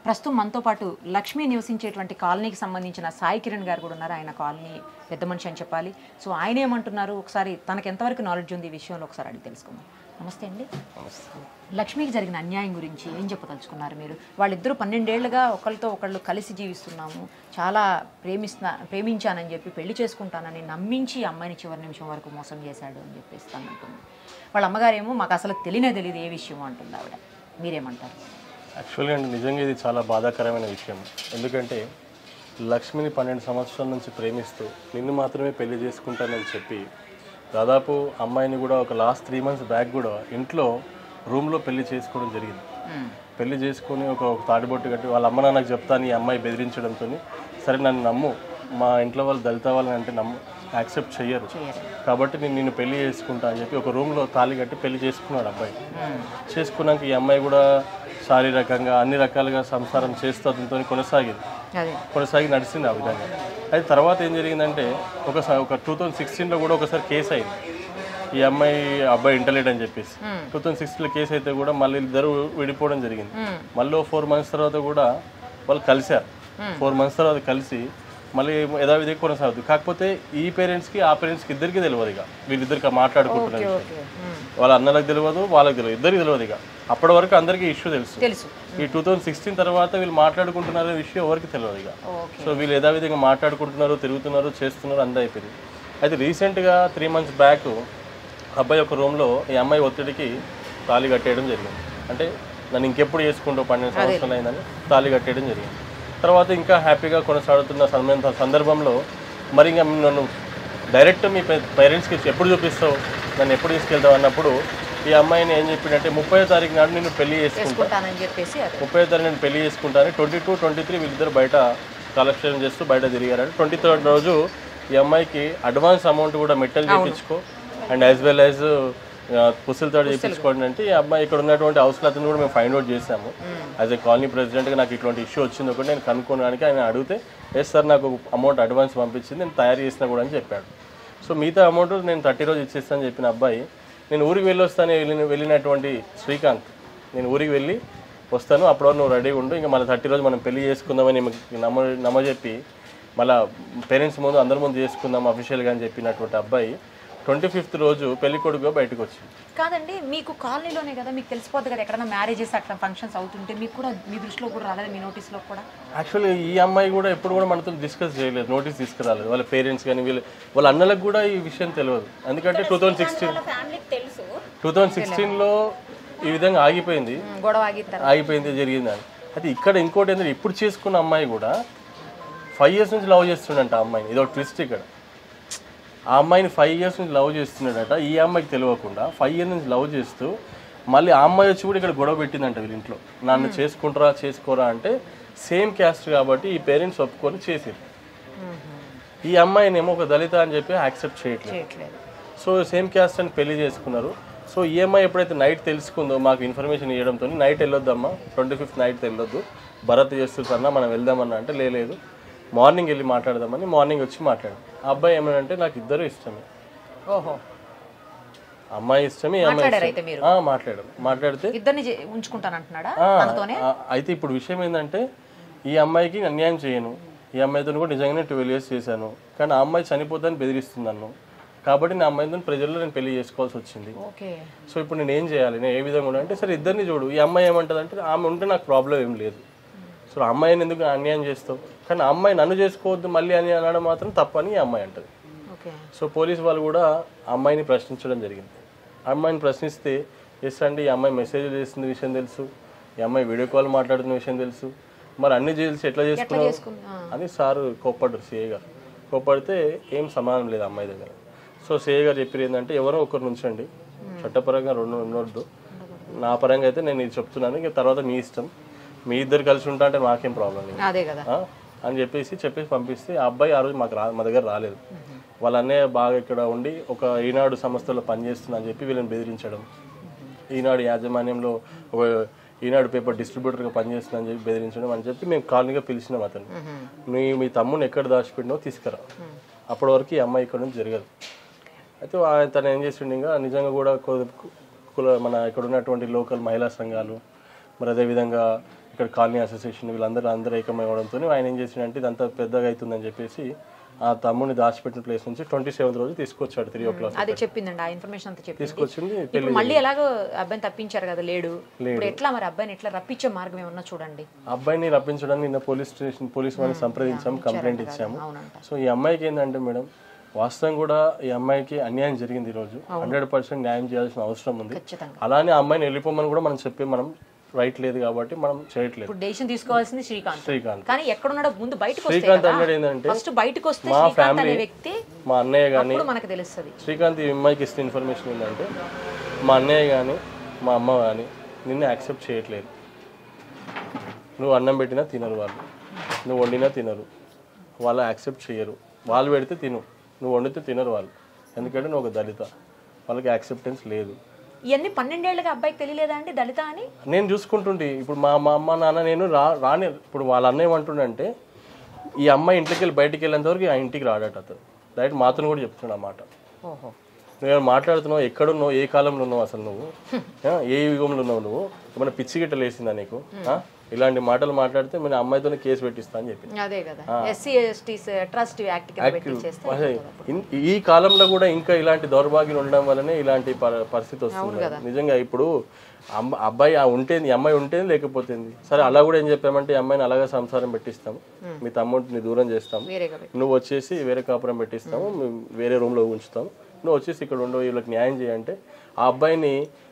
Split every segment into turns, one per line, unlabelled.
ప్రస్తుతం మనతో పాటు లక్ష్మి నివసించేటువంటి కాలనీకి సంబంధించిన సాయి కిరణ్ గారు కూడా ఉన్నారు ఆయన కాలనీ పెద్ద మనిషి అని చెప్పాలి సో ఆయన ఏమంటున్నారు ఒకసారి తనకు ఎంతవరకు నాలెడ్జ్ ఉంది ఈ విషయంలో ఒకసారి అడిగి తెలుసుకుందాం నమస్తే అండి లక్ష్మికి జరిగిన అన్యాయం గురించి ఏం చెప్పదలుచుకున్నారు మీరు వాళ్ళిద్దరూ పన్నెండేళ్లుగా ఒకరితో ఒకళ్ళు కలిసి జీవిస్తున్నాము చాలా ప్రేమిస్తున్నా ప్రేమించానని చెప్పి పెళ్లి చేసుకుంటానని నమ్మించి ఈ అమ్మాయిని చివరి నిమిషం వరకు మోసం చేశాడు అని చెప్పేసి తను అంటుంది వాళ్ళ అమ్మగారేమో మాకు అసలు తెలియనే తెలియదు ఏ విషయం అంటుంది ఆవిడ మీరేమంటారు
యాక్చువల్గా అండి నిజంగా ఇది చాలా బాధాకరమైన విషయం ఎందుకంటే లక్ష్మిని పన్నెండు సంవత్సరాల నుంచి ప్రేమిస్తూ నిన్ను మాత్రమే పెళ్లి చేసుకుంటానని చెప్పి దాదాపు అమ్మాయిని కూడా ఒక లాస్ట్ త్రీ మంత్స్ బ్యాక్ కూడా ఇంట్లో రూమ్లో పెళ్లి చేసుకోవడం జరిగింది పెళ్లి చేసుకొని ఒక ఒక తాడిబొట్టు కట్టి వాళ్ళ అమ్మ నాన్నకు చెప్తాను ఈ అమ్మాయి బెదిరించడంతో సరే నన్ను నమ్ము మా ఇంట్లో వాళ్ళు దళిత వాళ్ళని అంటే నమ్ము యాక్సెప్ట్ చెయ్యరు కాబట్టి నేను నిన్ను పెళ్లి చేసుకుంటా అని చెప్పి ఒక రూమ్లో తాళి కట్టి పెళ్లి చేసుకున్నాడు అబ్బాయి చేసుకున్నాక ఈ అమ్మాయి కూడా శారీరకంగా అన్ని రకాలుగా సంసారం చేస్తూ అతనితో కొనసాగింది
అదే
కొనసాగి నడిచింది ఆ విధంగా అయితే తర్వాత ఏం జరిగిందంటే ఒకసారి ఒక టూ థౌజండ్ సిక్స్టీన్లో కూడా ఒకసారి కేసు అయింది ఈ అమ్మాయి అబ్బాయి ఇంటర్లేట్ అని చెప్పేసి టూ థౌజండ్ సిక్స్టీన్లో కేసు అయితే కూడా మళ్ళీ ఇద్దరు విడిపోవడం జరిగింది మళ్ళీ ఫోర్ మంత్స్ తర్వాత కూడా వాళ్ళు కలిశారు ఫోర్ మంత్స్ తర్వాత కలిసి మళ్ళీ యథావిధిగా కొనసాగుతుంది కాకపోతే ఈ పేరెంట్స్కి ఆ పేరెంట్స్కి ఇద్దరికి తెలియదు ఇక వీళ్ళిద్దరికి మాట్లాడుకుంటున్న విషయం
ఓకే
వాళ్ళ అన్నలకు తెలియదు వాళ్ళకి తెలియదు ఇద్దరికి తెలియదు ఇక అప్పటి వరకు అందరికీ ఇష్యూ తెలుసు
తెలుసు
ఈ టూ థౌజండ్ సిక్స్టీన్ తర్వాత వీళ్ళు మాట్లాడుకుంటున్నారు అనే విషయం ఎవరికి తెలియదు ఇక
ఓకే
సో వీళ్ళు యథావిధిగా మాట్లాడుకుంటున్నారు తిరుగుతున్నారు చేస్తున్నారు అంతా అయిపోయింది అయితే రీసెంట్గా త్రీ మంత్స్ బ్యాక్ అబ్బాయి ఒక రూమ్లో ఈ అమ్మాయి ఒత్తిడికి తాళి కట్టేయడం జరిగింది అంటే నన్ను ఇంకెప్పుడు చేసుకుంటావు పన్నెండు సంవత్సరాలు అయిందని తాళి కట్టేయడం జరిగింది తర్వాత ఇంకా హ్యాపీగా కొనసాగుతున్న సమయం సందర్భంలో మరి ఇంకా నన్ను డైరెక్ట్ మీ పేరెంట్స్కి ఎప్పుడు చూపిస్తావు నన్ను ఎప్పుడు తీసుకెళ్తావు అన్నప్పుడు ఈ అమ్మాయిని ఏం చెప్పిందంటే ముప్పై తారీఖు నాడు నేను పెళ్లి చేసుకుంటా
చేసుకుంటానని చెప్పేసి అదే
ముప్పై తారీఖు నేను పెళ్లి చేసుకుంటాను ట్వంటీ టూ ట్వంటీ త్రీ వీళ్ళిద్దరు బయట కాలక్షేపం చేస్తూ బయట తిరిగారు ట్వంటీ థర్డ్ రోజు ఈ అమ్మాయికి అడ్వాన్స్ అమౌంట్ కూడా మెట్టలు చేయించుకో అండ్ యాజ్ వెల్ యాజ్ పుస్తలతో చేయించుకోండి అంటే ఈ అబ్బాయి ఇక్కడ ఉన్నటువంటి హౌస్లో అతను కూడా మేము ఫైండ్ అవుట్ చేసాము యాజ్ ఏ కాలనీ ప్రెసిడెంట్గా నాకు ఇటువంటి ఇష్యూ వచ్చింది ఒకటి నేను కనుక్కోవడానికి ఆయన అడిగితే ఎస్ సార్ నాకు అమౌంట్ అడ్వాన్స్ పంపించింది నేను తయారు చేసినా కూడా అని చెప్పాడు సో మిగతా అమౌంట్ నేను థర్టీ రోజు ఇచ్చేస్తానని చెప్పిన అబ్బాయి నేను ఊరికి వెళ్ళి వస్తాను వెళ్ళిన వెళ్ళినటువంటి శ్రీకాంత్ నేను ఊరికి వెళ్ళి వస్తాను అప్పుడు నువ్వు రెడీ ఉండు ఇంకా మళ్ళీ థర్టీ రోజు మనం పెళ్లి చేసుకుందామని ఈమెకి నమ్మ నమ్మజెప్పి మళ్ళీ పేరెంట్స్ ముందు అందరి ముందు చేసుకుందాం అఫీషియల్గా అని చెప్పినటువంటి అబ్బాయి ట్వంటీ ఫిఫ్త్ రోజు పెళ్లి కొడుకుగా బయటకు వచ్చింది
కాదండి మీకు కాలనీలోనే కదా మీకు తెలిసిపోద్ది కదా ఎక్కడైనా మ్యారేజెస్ అట్లా ఫంక్షన్స్ అవుతుంటే మీకు కూడా మీ దృష్టిలో కూడా రాలేదు మీ నోటీస్లో కూడా
యాక్చువల్లీ ఈ అమ్మాయి కూడా ఎప్పుడు కూడా మనతో డిస్కస్ చేయలేదు నోటీస్ తీసుకురాలేదు వాళ్ళ పేరెంట్స్ కానీ వీళ్ళు వాళ్ళ అన్నలకు కూడా ఈ విషయం తెలియదు ఎందుకంటే టూ థౌజండ్ సిక్స్టీన్
ఫ్యామిలీకి తెలుసు
టూ థౌజండ్ సిక్స్టీన్లో ఈ విధంగా ఆగిపోయింది
ఉమ్, గొడవ ఆగిన తర్వాత
ఆగిపోయింది జరిగింది అని అయితే ఇక్కడ ఇంకోటి ఏంటంటే ఇప్పుడు చేసుకున్న అమ్మాయి కూడా ఫైవ్ ఇయర్స్ నుంచి లవ్ చేస్తుండంట ఆ అమ్మాయిని ఇదో ట్విస్ట్ ఇక్కడ ఆ అమ్మాయిని ఫైవ్ ఇయర్స్ నుంచి లవ్ చేస్తున్నాడట ఈ అమ్మాయికి తెలియకుండా ఫైవ్ ఇయర్స్ నుంచి లవ్ చేస్తూ మళ్ళీ ఆ అమ్మాయి వచ్చి కూడా ఇక్కడ గొడవ పెట్టిందంట వీళ్ళ ఇంట్లో నన్ను చేసుకుంటారా చేసుకోరా అంటే సేమ్ క్యాస్ట్ కాబట్టి ఈ పేరెంట్స్ ఒప్పుకొని చేసిరు ఈ అమ్మాయినేమో ఒక దళిత అని చెప్పి యాక్సెప్ట్ చేయట్లేదు
చేయట్లేదు
సో సేమ్ క్యాస్ట్ అని పెళ్లి చేసుకున్నారు సో ఈఎంఐ ఎప్పుడైతే నైట్ తెలుసుకుందో మాకు ఇన్ఫర్మేషన్ ఇవ్వడంతో నైట్ వెళ్ళొద్దమ్మా ట్వంటీ ఫిఫ్త్ నైట్ వెళ్ళొద్దు భరత్ చేస్తున్నా మనం వెళ్దామన్నా అంటే "లే, లేదు మార్నింగ్ వెళ్ళి మాట్లాడదామని మార్నింగ్ వచ్చి మాట్లాడాం ఆ అబ్బాయి ఏమనంటే నాకు ఇద్దరు ఇష్టమే
ఓహో
అమ్మాయి ఇష్టమే ఈ అమ్మాయి
మాట్లాడారు అయితే
ఇష్టమే.
మీరు?
ఆ, మాట్లాడాం మాట్లాడితే
ఇద్దరిని చే- ఉంచుకుంటానంటున్నాడా
ఆ,
తనతోనే
ఆ, అయితే ఇప్పుడు విషయం ఏంటంటే ఈ అమ్మాయికి అన్యాయం చేయను ఈ అమ్మాయితో కూడా నిజంగానే ట్వెల్వ్ ఇయర్స్ చేశాను కానీ ఆ అమ్మాయి చనిపోద్దని బెదిరిస్తుంది నన్ను కాబట్టి నా అమ్మాయితో ప్రజల్లో నేను పెళ్లి చేసుకోవాల్సి వచ్చింది
ఓకే
సో ఇప్పుడు నేను ఏం చేయాలి నేను ఏ విధంగా ఉండాలి అంటే సరే ఇద్దరిని చూడు ఈ అమ్మాయి ఏమంటుంది అంటే ఆమె ఉంటే నాకు ప్రాబ్లం ఏం లేదు సో ఆ అమ్మాయిని ఎందుకు అన్యాయం చేస్తావు కానీ ఆ అమ్మాయి నన్ను చేసుకోవద్దు మళ్ళీ అని అనడం మాత్రం తప్పని ఈ అమ్మాయి అంటది
ఓకే
సో పోలీస్ వాళ్ళు కూడా ఆ అమ్మాయిని ప్రశ్నించడం జరిగింది ఆ అమ్మాయిని ప్రశ్నిస్తే ఎస్ అండి ఈ అమ్మాయి మెసేజ్ చేస్తున్న విషయం తెలుసు ఈ అమ్మాయి వీడియో కాల్ మాట్లాడుతున్న విషయం తెలుసు మరి అన్ని చేసి ఎట్లా చేసుకున్నావు
చేసుకున్నా? ఆ.
అని సార్ కోప్పడ్డారు సిఏ గారు కోప్పడితే ఏం సమానం లేదు అమ్మాయి దగ్గర సో సిఏ గారు చెప్పారు ఏంటంటే ఎవరో ఒకరు నుంచండి చట్టపరంగా రెండు ఉండొద్దు నా పరంగా అయితే నేను ఇది చెప్తున్నాను ఇక తర్వాత మీ ఇష్టం మీ ఇద్దరు కలిసి ఉంటా అంటే మాకేం ప్రాబ్లం లేదు
అదే కదా
ఆ? అని చెప్పేసి చెప్పేసి పంపిస్తే ఆ అబ్బాయి ఆ రోజు మాకు రా మా దగ్గర రాలేదు వాళ్ళ అన్నయ్య బాగా ఇక్కడ ఉండి ఒక ఈనాడు సంస్థలో పనిచేస్తున్నా అని చెప్పి వీళ్ళని బెదిరించడం ఈనాడు యాజమాన్యంలో ఒక ఈనాడు పేపర్ డిస్ట్రిబ్యూటర్గా పనిచేస్తున్నా అని చెప్పి బెదిరించడం అని చెప్పి మేము కాలనీగా పిలిచినాం అతను మీ మీ తమ్ముని ఎక్కడ దాచిపెట్టినో తీసుకురా అప్పటి వరకు ఈ అమ్మాయి ఇక్కడ నుంచి జరగదు అయితే ఆయన తను ఏం చేసిండు ఇంకా నిజంగా కూడా కొ- కుల మన ఇక్కడ ఉన్నటువంటి లోకల్ మహిళా సంఘాలు మరి అదేవిధంగా ఇక్కడ కాలనీ అసోసియేషన్ వీళ్ళందరూ అందరూ ఏకమవడంతో ఆయన ఏం చేసిండంటే ఇదంతా పెద్దగా అవుతుందని చెప్పేసి ఆ తమ్ముడిని దాచిపెట్టిన ప్లేస్ నుంచి ట్వంటీ సెవెంత్ రోజు తీసుకొచ్చాడు త్రీ ఓ క్లాక్
అది చెప్పిందండి ఆ ఇన్ఫర్మేషన్ అంతా చెప్పింది
తీసుకొచ్చింది
ఇప్పుడు మళ్ళీ ఎలాగో అబ్బాయిని తప్పించారు కదా లేడు ఇప్పుడు ఎట్లా మరి అబ్బాయిని ఎట్లా రప్పించే మార్గం ఏమన్నా చూడండి
అబ్బాయిని రప్పించడానికి నిన్న పోలీస్ స్టేషన్ పోలీస్ వారిని సంప్రదించాము కంప్లైంట్ ఇచ్చాము
అవునంట
సో ఈ అమ్మాయికి ఏంటంటే మేడం వాస్తవం కూడా ఈ అమ్మాయికి అన్యాయం జరిగింది ఈ రోజు హండ్రెడ్ పర్సెంట్ న్యాయం చేయాల్సిన అవసరం ఉంది
ఖచ్చితంగా
అలానే ఆ అమ్మాయిని వెళ్ళిపోమని కూడా మనం చెప్పి మనం రైట్ లేదు కాబట్టి మనం చేయట్లేదు
ఇప్పుడు డెసిషన్ తీసుకోవాల్సింది శ్రీకాంత్
శ్రీకాంత్
కానీ ఎక్కడున్నాడో ముందు బయటకు వస్తే
శ్రీకాంత్ అన్నాడు ఏంటంటే
ఫస్ట్ బయటకు వస్తే
మా
శ్రీకాంత్ అనే
family-
వ్యక్తి
మా అన్నయ్య కానీ
అప్పుడు మనకు తెలుస్తుంది
శ్రీకాంత్ ఈ అమ్మాయికి ఇస్తే ఇన్ఫర్మేషన్ ఏంటంటే మా అన్నయ్య కానీ మా అమ్మ కానీ నిన్ను యాక్సెప్ట్ చేయట్లేదు నువ్వు అన్నం పెట్టినా తినరు వాళ్ళు నువ్వు వండినా తినరు వాళ్ళు యాక్సెప్ట్ చేయరు వాళ్ళు పెడితే తిను నువ్వు వండితే తినరు వాళ్ళు ఎందుకంటే నువ్వు ఒక దళిత వాళ్ళకి యాక్సెప్టెన్స్ లేదు
ఇవన్నీ పన్నెండేళ్లకి అబ్బాయికి తెలియలేదా అండి దళిత అని
నేను చూసుకుంటుంటే ఇప్పుడు మా మా అమ్మ నాన్న నేను రా రాని ఇప్పుడు వాళ్ళ అన్న ఏమంటుండంటే ఈ అమ్మాయి ఇంట్లోకి వెళ్ళి బయటికి వెళ్ళేంత వరకు ఆ ఇంటికి రాడట అతను డైరెక్ట్ మాతను కూడా చెప్తున్నాడు అన్నమాట
ఓహో
నువ్వు మాట్లాడుతున్నావు ఎక్కడున్నావు ఏ కాలంలో ఉన్నావు అసలు నువ్వు ఆ, ఏ యుగంలో ఉన్నావు నువ్వు ఏమైనా పిచ్చి గిట్ట లేసిందా నీకు ఆ? ఇలాంటి మాటలు మాట్లాడితే నేను అమ్మాయితోనే కేసు పెట్టిస్తా అని చెప్పి
అదే కదా ఎస్సీ ఎస్టీస్ ట్రస్ట్ యాక్ట్ కింద పెట్టి చేస్తే
అసలు ఇన్- ఈ కాలంలో కూడా ఇంకా ఇలాంటి దౌర్భాగ్యం ఉండడం వల్లనే ఇలాంటి ప- పరిస్థితి వస్తుంది నిజంగా ఇప్పుడు అమ్మ అబ్బాయి ఆ ఉంటేంది ఈ అమ్మాయి ఉంటేంది లేకపోతేంది సరే అలా కూడా ఏం చెప్పామంటే ఈ అమ్మాయిని అలాగే సంసారం పెట్టిస్తాం మీ తమ్ముడిని దూరం చేస్తాం
వేరేగా పెట్టి
నువ్వు వచ్చేసి వేరే కాపురం పెట్టిస్తాము మేము వేరే రూమ్లో ఉంచుతాం నువ్వు వచ్చేసి ఇక్కడ ఉండవు వీళ్ళకి న్యాయం చేయంటే ఆ అబ్బాయిని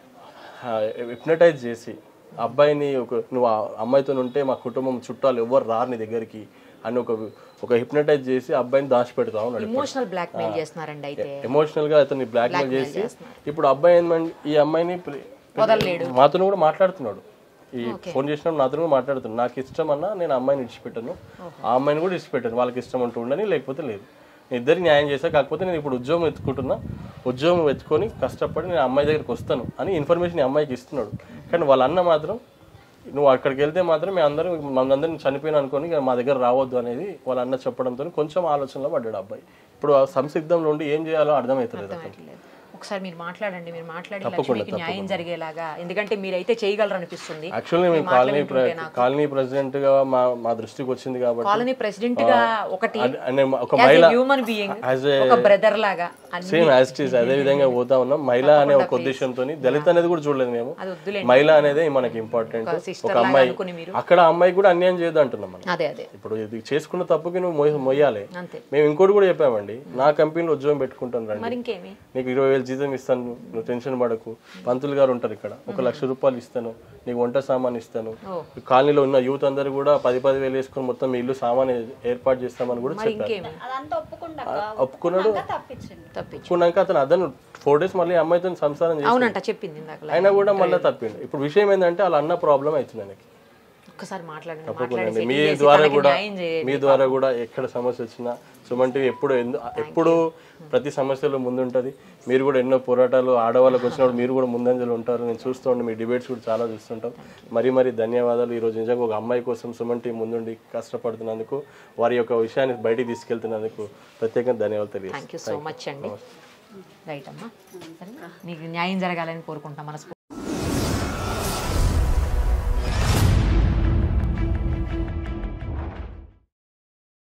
హిప్నటైజ్ చేసి ఆ అబ్బాయిని ఒక నువ్వు ఆ అమ్మాయితో ఉంటే మా కుటుంబం చుట్టాలు ఎవరు రారు నీ దగ్గరికి అని ఒక ఒక హిప్నటైజ్ చేసి ఆ అబ్బాయిని దాచిపెడతా ఉన్నాడు
ఇమోషనల్ బ్లాక్ మెయిల్ చేస్తున్నారండి అయితే
ఎమోషనల్ గా అతన్ని బ్లాక్మెయిల్ చేసి ఇప్పుడు అబ్బాయి ఏంటంటే ఈ అమ్మాయిని ప్రి-
వదలలేడు
మాతో కూడా మాట్లాడుతున్నాడు ఈ ఫోన్ చేసినప్పుడు నాతో కూడా మాట్లాడుతున్నాడు నాకు ఇష్టం అన్నా నేను అమ్మాయిని ఇడిచిపెట్టాను ఆ అమ్మాయిని కూడా ఇడిచిపెట్టాను వాళ్ళకి ఇష్టం ఉంటూ ఉండని లేకపోతే లేదు నేను ఇద్దరికి న్యాయం చేశా కాకపోతే నేను ఇప్పుడు ఉద్యోగం ఎత్తుకుంటున్నా ఉద్యోగం ఎత్తుకొని కష్టపడి నేను అమ్మాయి దగ్గరికి వస్తాను అని ఇన్ఫర్మేషన్ ఈ అమ్మాయికి ఇస్తున్నాడు కానీ వాళ్ళ అన్న మాత్రం నువ్వు అక్కడికి వెళ్తే మాత్రం మేము అందరం మనందరం చనిపోయిన అనుకొని ఇక మా దగ్గర రావద్దు అనేది వాళ్ళ అన్న చెప్పడంతో కొంచెం ఆలోచనలో పడ్డాడు ఆ అబ్బాయి ఇప్పుడు ఆ సంసిగ్ధంలో ఉండి ఏం చేయాలో అర్థమవుతలేదు అతను
అర్థమవట్లేదు. ఒకసారి మీరు మాట్లాడండి మీరు మాట్లాడి లక్ష్మికి న్యాయం జరిగేలాగా ఎందుకంటే మీరైతే చేయగలరు అనిపిస్తుంది
యాక్చువల్లీ మేము కాలనీ ప్ర- కాలనీ ప్రెసిడెంట్ గా మా మా దృష్టికి వచ్చింది కాబట్టి
కాలనీ ప్రెసిడెంట్ గా ఒకటి
అన్- అనే ఒక మహిళ
హ్యూమన్ బీయింగ్
యాజ్ ఏ
ఒక బ్రదర్ లాగా అన్ని
సేమ్ యాజ్ టీస్ అదే విధంగా పోతా ఉన్నాం మహిళ అనే ఒక ఉద్దేశంతో దళిత అనేది కూడా చూడలేదు మేము
అది వద్దులే
మహిళ అనేది మనకి ఇంపార్టెంట్
సిస్టర్
ఒక
లాగా
అమ్మాయి
అనుకుని మీరు
అక్కడ ఆ అమ్మాయి కూడా అన్యాయం చేయదు అంటున్నాం మనం
అదే అదే
ఇప్పుడు ఇది చేసుకున్న తప్పుకి నువ్వు మొయ్య- మొయ్యాలి
అంతే
మేము ఇంకోటి కూడా చెప్పామండి నా కంపెనీలో ఉద్యోగం పెట్టుకుంటాను రండి
మరి ఇంకేమి
నీకు ఇరవై వేలు జీతం ఇస్తాను నువ్వు టెన్షన్ పడకు పంతులు గారు ఉంటారు ఇక్కడ ఒక లక్ష రూపాయలు ఇస్తాను నీకు వంట సామాన్ ఇస్తాను
ఓ.
ఈ కాలనీలో ఉన్న యూత్ అందరూ కూడా పది పది వేలు వేసుకొని మొత్తం మీ ఇల్లు సామాన్ ఏర్పాటు చేస్తామని కూడా
మరి
చెప్పారు
ఇంకేమి
అదంతా ఒప్పుకుండా
ఒప్పుకున్నాడు
తప్పించింది
తప్పించు
ఒప్పుకున్నాక అతను అతను ఫోర్ డేస్ మళ్ళీ అమ్మాయితో సంసారం చేసి
అవునంట చెప్పింది ఇందాక
అయినా కూడా మళ్ళీ తప్పిండు ఇప్పుడు విషయం ఏంటంటే వాళ్ళ అన్న ప్రాబ్లం అవుతుంది ఆయనకి
ఒక్కసారి మాట్లాడండి
తప్పకుండా
మాట్లాడి
మీ
settle చేసి
ద్వారా
తనకి
కూడా
న్యాయం చేయండి
మీ ద్వారా కూడా ఎక్కడ సమస్య వచ్చినా సుమంటి ఎప్పుడు ఎందు- ఎప్పుడు ప్రతి సమస్యలో ముందుంటది మీరు కూడా ఎన్నో పోరాటాలు ఆడవాళ్ళకి వచ్చినప్పుడు మీరు కూడా ముందంజలు ఉంటారు నేను చూస్తూ ఉండి మీ డిబేట్స్ కూడా చాలా చూస్తుంటాం మరీ మరీ ధన్యవాదాలు ఈ రోజు నిజంగా ఒక అమ్మాయి కోసం సుమంటి ముందుండి కష్టపడుతున్నందుకు వారి యొక్క విషయాన్ని బయటికి తీసుకెళ్తున్నందుకు ప్రత్యేకంగా ధన్యవాదాలు తెలియజేస్తాను
థ్యాంక్ యూ సో మచ్ అండి రైట్ అమ్మా సరేనా? మీకు న్యాయం జరగాలని కోరుకుంటాం మనస్ఫూర్తిగా